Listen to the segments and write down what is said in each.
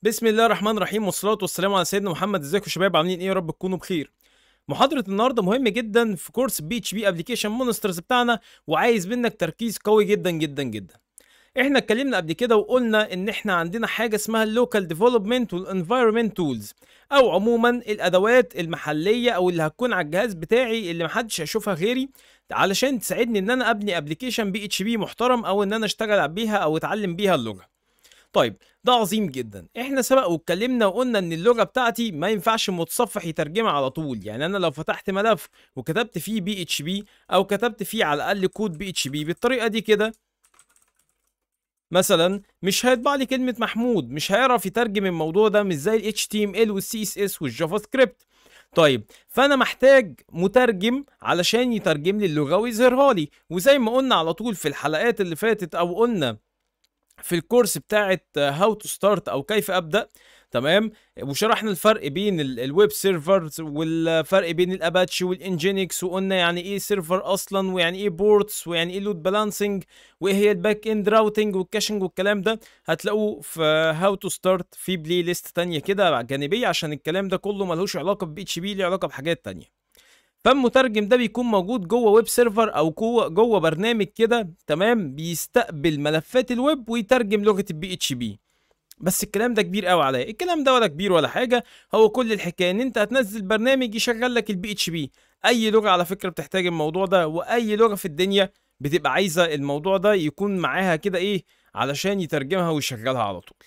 بسم الله الرحمن الرحيم والصلاة والسلام على سيدنا محمد ازيكم يا شباب عاملين ايه يا رب تكونوا بخير محاضرة النهاردة مهمة جدا في كورس بي اتش بي ابلكيشن مونسترز بتاعنا وعايز منك تركيز قوي جدا جدا جدا احنا اتكلمنا قبل كده وقلنا ان احنا عندنا حاجة اسمها اللوكال ديفلوبمنت والانفايرمنت تولز او عموما الادوات المحلية او اللي هتكون على الجهاز بتاعي اللي محدش هيشوفها غيري علشان تساعدني ان انا ابني ابلكيشن بي اتش بي محترم او ان انا اشتغل بيها او اتعلم بيها اللغة طيب ده عظيم جدا احنا سبق واتكلمنا وقلنا ان اللغه بتاعتي ما ينفعش متصفح يترجمها على طول يعني انا لو فتحت ملف وكتبت فيه بي اتش بي او كتبت فيه على الاقل كود بي اتش بي بالطريقه دي كده مثلا مش هيطبع لي كلمه محمود مش هيعرف يترجم الموضوع ده مش زي ال HTML وال CSS والجافا سكريبت طيب فانا محتاج مترجم علشان يترجم لي اللغه ويظهرها لي وزي ما قلنا على طول في الحلقات اللي فاتت او قلنا في الكورس بتاعت هاو تو ستارت او كيف ابدا تمام وشرحنا الفرق بين الويب سيرفرز والفرق بين الاباتشي والانجينكس وقلنا يعني ايه سيرفر اصلا ويعني ايه بورتس ويعني ايه لود بالانسنج وايه هي الباك اند راوتنج والكاشنج والكلام ده هتلاقوه في هاو تو ستارت في بلاي ليست تانية كده جانبيه عشان الكلام ده كله ملهوش علاقه ببي اتش بي ليه علاقه بحاجات تانية فالمترجم ده بيكون موجود جوه ويب سيرفر او جوه جوه برنامج كده تمام بيستقبل ملفات الويب ويترجم لغه البي اتش بي بس الكلام ده كبير قوي عليا الكلام ده ولا كبير ولا حاجه هو كل الحكايه ان انت هتنزل برنامج يشغل لك البي اتش بي اي لغه على فكره بتحتاج الموضوع ده واي لغه في الدنيا بتبقى عايزه الموضوع ده يكون معاها كده ايه علشان يترجمها ويشغلها على طول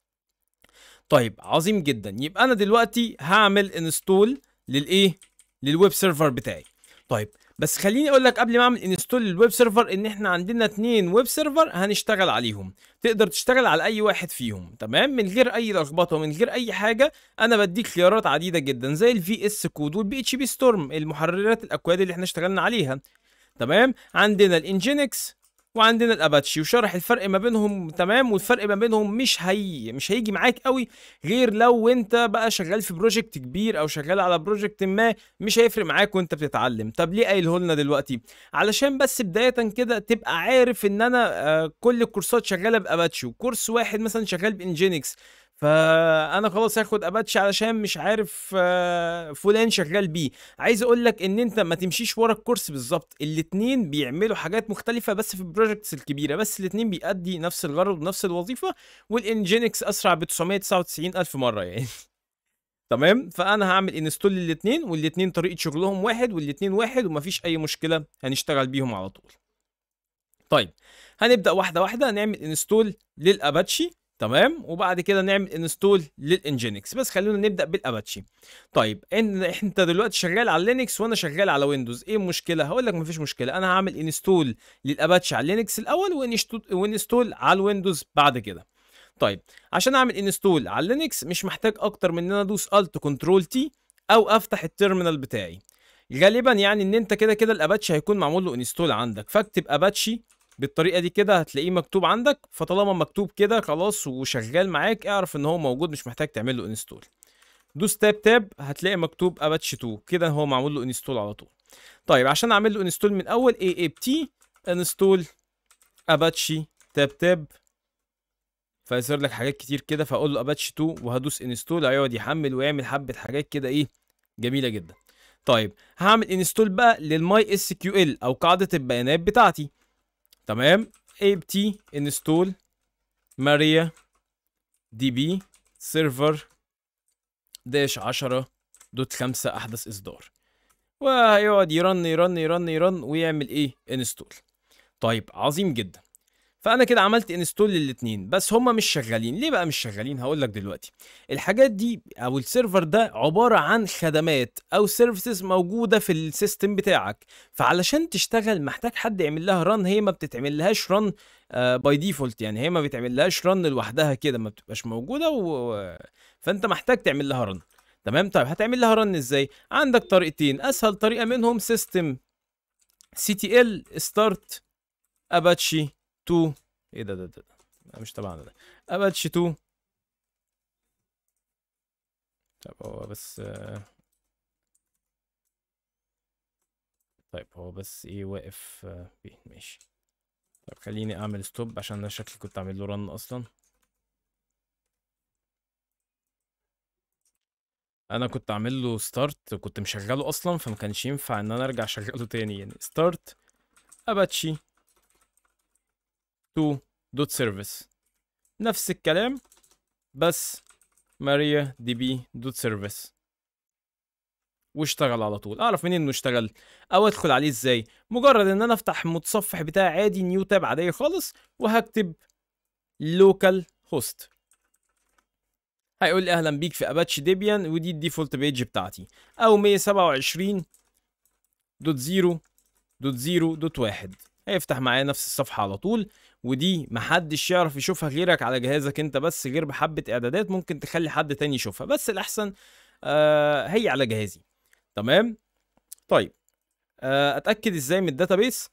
طيب عظيم جدا يبقى انا دلوقتي هعمل انستول للايه للويب سيرفر بتاعي طيب بس خليني اقول لك قبل ما اعمل انستول للويب سيرفر ان احنا عندنا اتنين ويب سيرفر هنشتغل عليهم تقدر تشتغل على اي واحد فيهم تمام من غير اي لخبطه ومن غير اي حاجه انا بديك خيارات عديده جدا زي الفي اس كود والبي اتش بي ستورم المحررات الاكواد اللي احنا اشتغلنا عليها تمام عندنا الانجينكس وعندنا الاباتشي وشرح الفرق ما بينهم تمام والفرق ما بينهم مش هي مش هيجي معاك قوي غير لو انت بقى شغال في بروجكت كبير او شغال على بروجكت ما مش هيفرق معاك وانت بتتعلم طب ليه قايله لنا دلوقتي علشان بس بدايه كده تبقى عارف ان انا آه كل الكورسات شغاله باباتشي وكورس واحد مثلا شغال بانجينكس فانا خلاص هاخد اباتشي علشان مش عارف فلان شغال بيه عايز اقول لك ان انت ما تمشيش ورا الكورس بالظبط الاتنين بيعملوا حاجات مختلفه بس في البروجكتس الكبيره بس الاتنين بيأدي نفس الغرض ونفس الوظيفه والانجينكس اسرع ب 999 الف مره يعني تمام فانا هعمل انستول للاتنين والاتنين طريقه شغلهم واحد والاتنين واحد ومفيش اي مشكله هنشتغل بيهم على طول طيب هنبدا واحده واحده نعمل انستول للاباتشي تمام وبعد كده نعمل انستول للانجينكس بس خلونا نبدا بالاباتشي طيب ان انت دلوقتي شغال على لينكس وانا شغال على ويندوز ايه المشكله هقول لك مفيش مشكله انا هعمل انستول للاباتشي على لينكس الاول وانستول على الويندوز بعد كده طيب عشان اعمل انستول على لينكس مش محتاج اكتر من ان انا ادوس الت كنترول تي او افتح التيرمينال بتاعي غالبا يعني ان انت كده كده الاباتشي هيكون معمول له انستول عندك فاكتب اباتشي بالطريقه دي كده هتلاقيه مكتوب عندك فطالما مكتوب كده خلاص وشغال معاك اعرف ان هو موجود مش محتاج تعمل له انستول دوس تاب تاب هتلاقي مكتوب اباتشي 2 كده هو معمول له انستول على طول طيب عشان اعمل له انستول من اول اي اي تي انستول اباتشي تاب تاب فيظهر لك حاجات كتير كده فاقول له اباتشي 2 وهدوس انستول هيقعد يحمل ويعمل حبه حاجات كده ايه جميله جدا طيب هعمل انستول بقى للماي اس كيو ال او قاعده البيانات بتاعتي تمام apt install ماريا دي بي سيرفر داش 10 دوت 5 احدث اصدار وهيقعد يرن يرن يرن يرن ويعمل ايه انستول طيب عظيم جدا فانا كده عملت انستول للاتنين بس هما مش شغالين ليه بقى مش شغالين هقول لك دلوقتي الحاجات دي او السيرفر ده عباره عن خدمات او سيرفيسز موجوده في السيستم بتاعك فعلشان تشتغل محتاج حد يعمل لها ران هي ما بتتعمل لهاش ران باي ديفولت يعني هي ما بتعمل لهاش ران لوحدها كده ما بتبقاش موجوده و... فانت محتاج تعمل لها ران تمام طيب هتعمل لها رن ازاي عندك طريقتين اسهل طريقه منهم سيستم سي تي ال ستارت اباتشي 2 ايه ده ده ده, ده. مش تبعنا ده اباتشي 2 طب هو بس طيب هو بس ايه واقف بيه ماشي طب خليني اعمل ستوب عشان انا شكلي كنت عامل له رن اصلا انا كنت عامل له ستارت كنت مشغله اصلا فما كانش ينفع ان انا ارجع اشغله تاني يعني ستارت اباتشي تو دوت سيرفيس نفس الكلام بس ماريا دي بي دوت سيرفيس واشتغل على طول اعرف منين انه اشتغل او ادخل عليه ازاي مجرد ان انا افتح المتصفح بتاعي عادي نيو تاب عاديه خالص وهكتب لوكال هوست هيقول لي اهلا بيك في اباتشي ديبيان ودي الديفولت بيج بتاعتي او 127 دوت زيرو دوت زيرو دوت واحد هيفتح معايا نفس الصفحة على طول ودي محدش يعرف يشوفها غيرك على جهازك انت بس غير بحبة اعدادات ممكن تخلي حد تاني يشوفها بس الاحسن آه هي على جهازي تمام طيب آه اتاكد ازاي من الداتابيس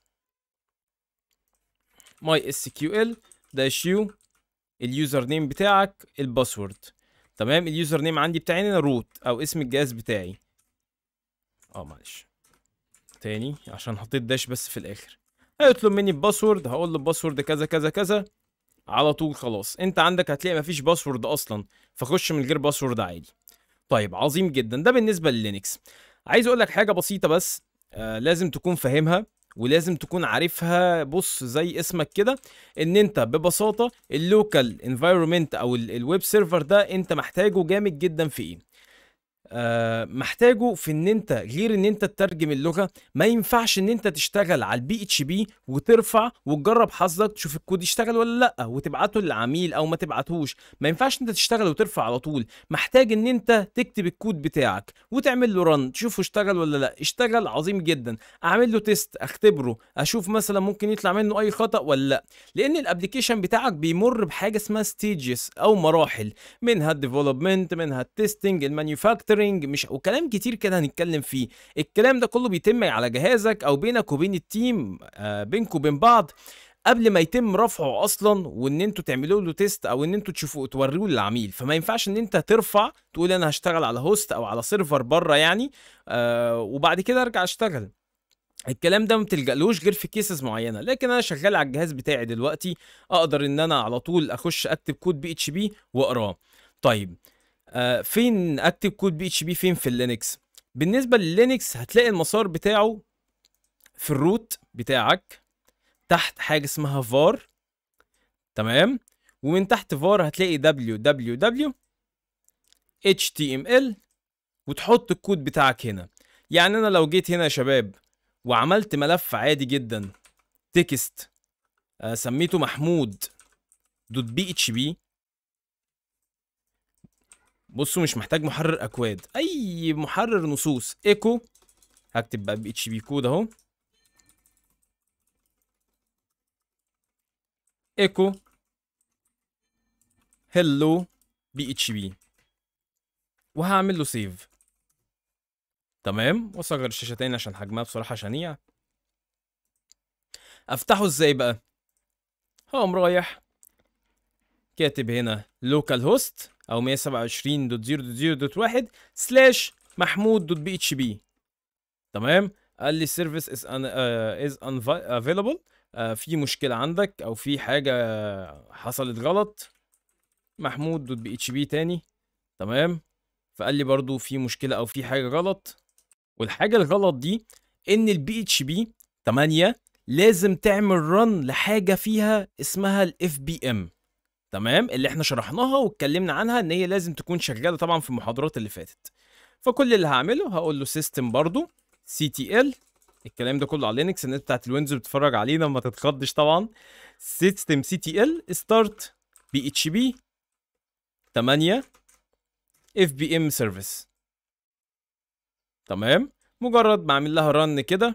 ماي اس كيو ال داش يو اليوزر نيم بتاعك الباسورد تمام اليوزر نيم عندي بتاعي هنا روت او اسم الجهاز بتاعي اه معلش تاني عشان حطيت داش بس في الاخر هيطلب مني الباسورد هقول له الباسورد كذا كذا كذا على طول خلاص انت عندك هتلاقي مفيش باسورد اصلا فخش من غير باسورد عادي طيب عظيم جدا ده بالنسبه للينكس عايز اقول لك حاجه بسيطه بس آه لازم تكون فاهمها ولازم تكون عارفها بص زي اسمك كده ان انت ببساطه اللوكال انفايرمنت او الويب سيرفر ده انت محتاجه جامد جدا في ايه آه محتاجه في ان انت غير ان انت تترجم اللغه ما ينفعش ان انت تشتغل على البي اتش بي وترفع وتجرب حظك تشوف الكود يشتغل ولا لا وتبعته للعميل او ما تبعتهوش ما ينفعش انت تشتغل وترفع على طول محتاج ان انت تكتب الكود بتاعك وتعمل له رن تشوفه اشتغل ولا لا اشتغل عظيم جدا اعمل له تيست اختبره اشوف مثلا ممكن يطلع منه اي خطا ولا لا لان الابلكيشن بتاعك بيمر بحاجه اسمها ستيجز او مراحل منها الديفلوبمنت منها التستنج المانيفاكتشرنج مش وكلام كتير كده هنتكلم فيه الكلام ده كله بيتم على جهازك او بينك وبين التيم آه بينكم وبين بعض قبل ما يتم رفعه اصلا وان انتوا تعملوا له تيست او ان انتوا تشوفوا توريه للعميل فما ينفعش ان انت ترفع تقول انا هشتغل على هوست او على سيرفر بره يعني آه وبعد كده ارجع اشتغل الكلام ده ما بتلجألوش غير في كيسز معينه لكن انا شغال على الجهاز بتاعي دلوقتي اقدر ان انا على طول اخش اكتب كود بي اتش بي واقراه طيب آه فين اكتب كود بي اتش بي فين في اللينكس بالنسبه للينكس هتلاقي المسار بتاعه في الروت بتاعك تحت حاجه اسمها var تمام ومن تحت var هتلاقي www html وتحط الكود بتاعك هنا يعني انا لو جيت هنا يا شباب وعملت ملف عادي جدا تكست آه سميته محمود دوت بي اتش بي بصوا مش محتاج محرر اكواد اي محرر نصوص ايكو هكتب بقى بي اتش بي كود اهو ايكو هلو بي اتش بي وهعمل له سيف تمام واصغر الشاشه تاني عشان حجمها بصراحه شنيع افتحه ازاي بقى هقوم رايح كاتب هنا لوكال هوست او 127.0.0.1 سلاش محمود دوت بي اتش بي تمام قال لي السيرفيس از از افيلبل في مشكله عندك او في حاجه حصلت غلط محمود دوت بي اتش بي تاني تمام فقال لي برضو في مشكله او في حاجه غلط والحاجه الغلط دي ان البي اتش بي 8 لازم تعمل رن لحاجه فيها اسمها الاف بي ام تمام اللي احنا شرحناها واتكلمنا عنها ان هي لازم تكون شغاله طبعا في المحاضرات اللي فاتت فكل اللي هعمله هقول له سيستم برضو سي تي ال الكلام ده كله على لينكس الناس بتاعت الويندوز بتتفرج علينا ما تتخضش طبعا سيستم سي تي ال ستارت بي اتش بي 8 اف بي ام سيرفيس تمام مجرد ما اعمل لها رن كده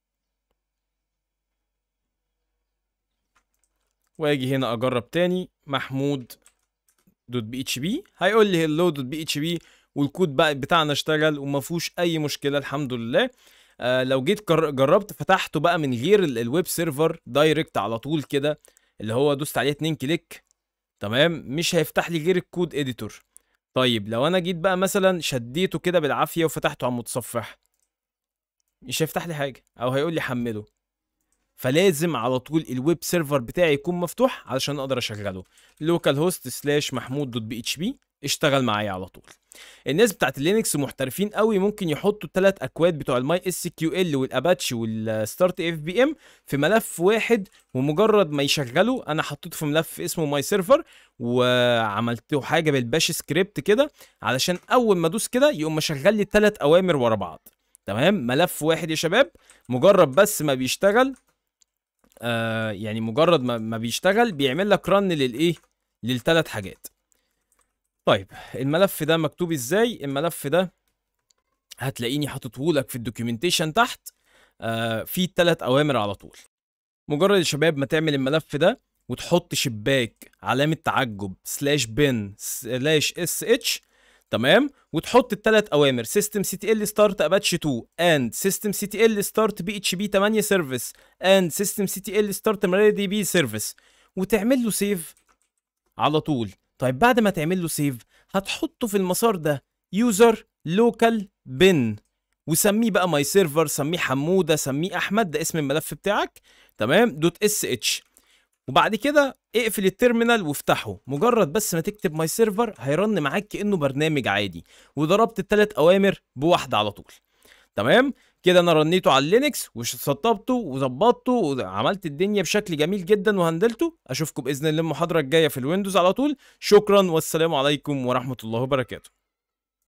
واجي هنا اجرب تاني محمود دوت بي اتش بي هيقول لي هلو دوت بي اتش بي والكود بقى بتاعنا اشتغل وما فيهوش اي مشكله الحمد لله آه لو جيت جربت فتحته بقى من غير الويب سيرفر دايركت على طول كده اللي هو دوست عليه اتنين كليك تمام مش هيفتح لي غير الكود اديتور طيب لو انا جيت بقى مثلا شديته كده بالعافيه وفتحته على المتصفح مش هيفتح لي حاجه او هيقول لي حمله فلازم على طول الويب سيرفر بتاعي يكون مفتوح علشان اقدر اشغله لوكال هوست سلاش محمود دوت بي اتش بي اشتغل معايا على طول الناس بتاعت اللينكس محترفين قوي ممكن يحطوا الثلاث اكواد بتوع الماي اس كيو ال والاباتشي والستارت اف بي ام في ملف واحد ومجرد ما يشغلوا انا حطيته في ملف اسمه ماي سيرفر وعملته حاجه بالباش سكريبت كده علشان اول ما ادوس كده يقوم مشغل لي الثلاث اوامر ورا بعض تمام ملف واحد يا شباب مجرد بس ما بيشتغل آه يعني مجرد ما, ما بيشتغل بيعمل لك رن للايه للثلاث حاجات طيب الملف ده مكتوب ازاي الملف ده هتلاقيني حاططه لك في الدوكيومنتيشن تحت آه في الثلاث اوامر على طول مجرد يا شباب ما تعمل الملف ده وتحط شباك علامة تعجب سلاش بن سلاش اس اتش تمام وتحط الثلاث اوامر سيستم سي تي ال ستارت اباتش 2 اند سيستم سي تي ال ستارت بي اتش بي 8 سيرفيس اند سيستم سي تي ال ستارت دي بي سيرفيس وتعمل له سيف على طول طيب بعد ما تعمل له سيف هتحطه في المسار ده يوزر لوكال بن وسميه بقى ماي سيرفر سميه حموده سميه احمد ده اسم الملف بتاعك تمام دوت اس اتش وبعد كده اقفل التيرمينال وافتحه مجرد بس ما تكتب ماي سيرفر هيرن معاك كانه برنامج عادي وضربت الثلاث اوامر بواحده على طول تمام كده انا رنيته على اللينكس وسطبته وظبطته وعملت الدنيا بشكل جميل جدا وهندلته اشوفكم باذن الله المحاضره الجايه في الويندوز على طول شكرا والسلام عليكم ورحمه الله وبركاته